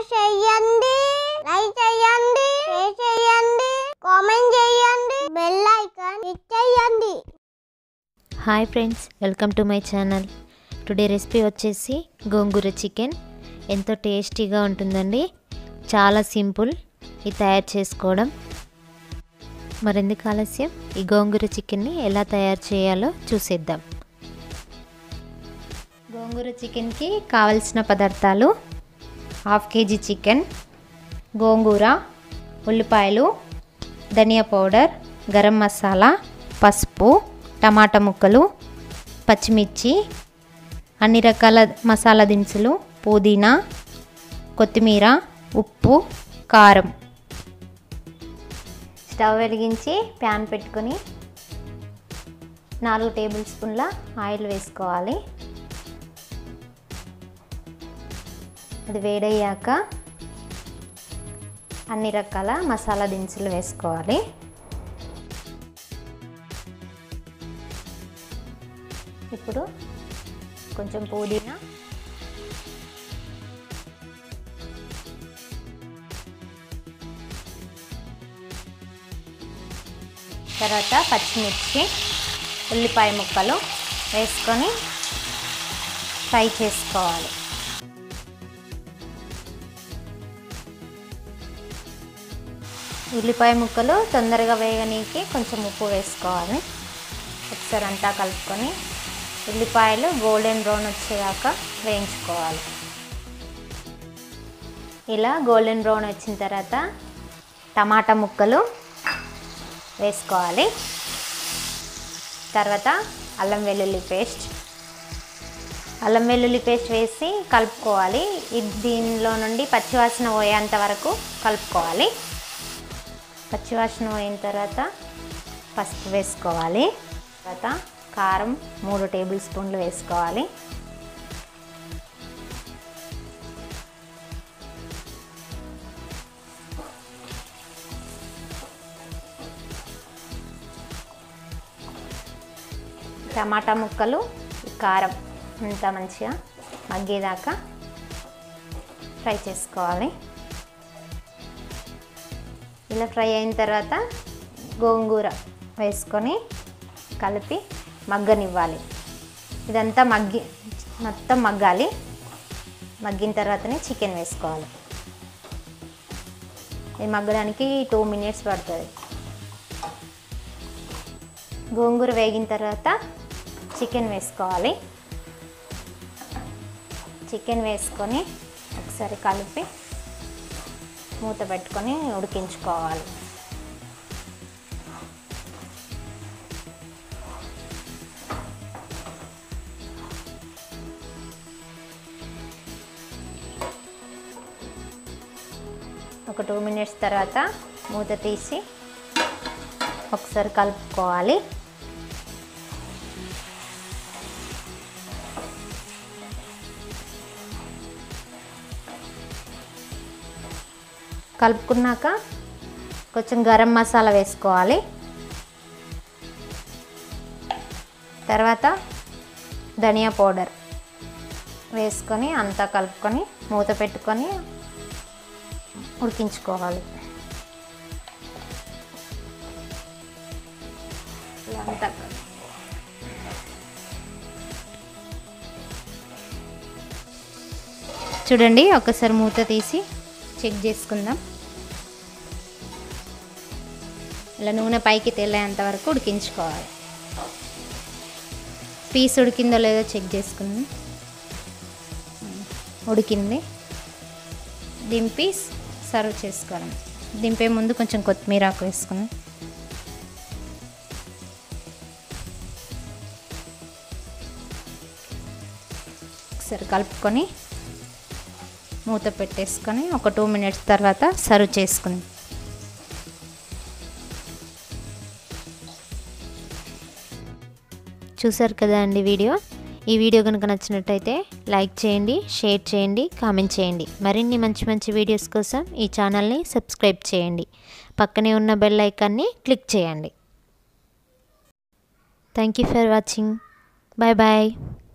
చేయండి లైక్ చేయండి షేర్ చేయండి కామెంట్ చేయండి బెల్ ఐకాన్ క్లిక్ చేయండి hi friends welcome to my channel today recipe వచ్చేసి గోంగూర చికెన్ ఎంతో టేస్టీగా ఉంటుందండి చాలా సింపుల్ ఇది తయారు చేసుకోవడం మరెందుకు ఆలస్యం ఈ గోంగూర చికెన్ని ఎలా తయారు చేయాలో చూసేద్దాం గోంగూర చికెన్కి కావలసిన పదార్థాలు హాఫ్ కేజీ చికెన్ గోంగూర ఉల్లిపాయలు ధనియా పౌడర్ గరం మసాలా పసుపు టమాటా ముక్కలు పచ్చిమిర్చి అన్ని రకాల మసాలా దినుసులు పుదీనా కొత్తిమీర ఉప్పు కారం స్టవ్ వెలిగించి ప్యాన్ పెట్టుకొని నాలుగు టేబుల్ స్పూన్ల ఆయిల్ వేసుకోవాలి అది వేడయ్యాక అన్ని రకాల మసాలా దినుసులు వేసుకోవాలి ఇప్పుడు కొంచెం పుదీనా తర్వాత పచ్చిమిర్చి ఉల్లిపాయ ముక్కలు వేసుకొని ఫ్రై చేసుకోవాలి ఉల్లిపాయ ముక్కలు తొందరగా వేగనీకి కొంచెం ఉప్పు వేసుకోవాలి ఒకసారి అంతా కలుపుకొని ఉల్లిపాయలు గోల్డెన్ బ్రౌన్ వచ్చేదాకా వేయించుకోవాలి ఇలా గోల్డెన్ బ్రౌన్ వచ్చిన తర్వాత టమాటా ముక్కలు వేసుకోవాలి తర్వాత అల్లం వెల్లుల్లి పేస్ట్ అల్లం వెల్లుల్లి పేస్ట్ వేసి కలుపుకోవాలి ఇది దీనిలో నుండి పచ్చివాసన పోయేంత వరకు కలుపుకోవాలి పచ్చివాసన పోయిన తర్వాత పసుపు వేసుకోవాలి తర్వాత కారం మూడు టేబుల్ స్పూన్లు వేసుకోవాలి టమాటా ముక్కలు ఈ కారం అంతా మంచిగా మగ్గేదాకా ఫ్రై చేసుకోవాలి ఇలా ఫ్రై అయిన తర్వాత గోంగూర వేసుకొని కలిపి మగ్గనివ్వాలి ఇదంతా మగ్గి మొత్తం మగ్గాలి మగ్గిన తర్వాతనే చికెన్ వేసుకోవాలి ఇది మగ్గడానికి టూ మినిట్స్ పడుతుంది గోంగూర వేగిన తర్వాత చికెన్ వేసుకోవాలి చికెన్ వేసుకొని ఒకసారి కలిపి మూత పెట్టుకొని ఉడికించుకోవాలి ఒక టూ మినిట్స్ తర్వాత మూత తీసి ఒకసారి కలుపుకోవాలి కలుపుకున్నాక కొంచెం గరం మసాలా వేసుకోవాలి తర్వాత ధనియా పౌడర్ వేసుకొని అంతా కలుపుకొని మూత పెట్టుకొని ఉడికించుకోవాలి ఇలా అంతా చూడండి ఒకసారి మూత తీసి చెక్ చేసుకుందాం ఇలా నూనె పైకి తేలేంత వరకు ఉడికించుకోవాలి పీస్ ఉడికిందో లేదో చెక్ చేసుకుందాం ఉడికింది దింపి సర్వ్ చేసుకోవడం దింపే ముందు కొంచెం కొత్తిమీర ఆకు వేసుకుని ఒకసారి కలుపుకొని మూత పెట్టేసుకొని ఒక టూ మినిట్స్ తర్వాత సర్వ్ చేసుకుని చూసారు కదా అండి వీడియో ఈ వీడియో కనుక నచ్చినట్టయితే లైక్ చేయండి షేర్ చేయండి కామెంట్ చేయండి మరిన్ని మంచి మంచి వీడియోస్ కోసం ఈ ఛానల్ని సబ్స్క్రైబ్ చేయండి పక్కనే ఉన్న బెల్ ఐకాన్ని క్లిక్ చేయండి thank you for watching bye bye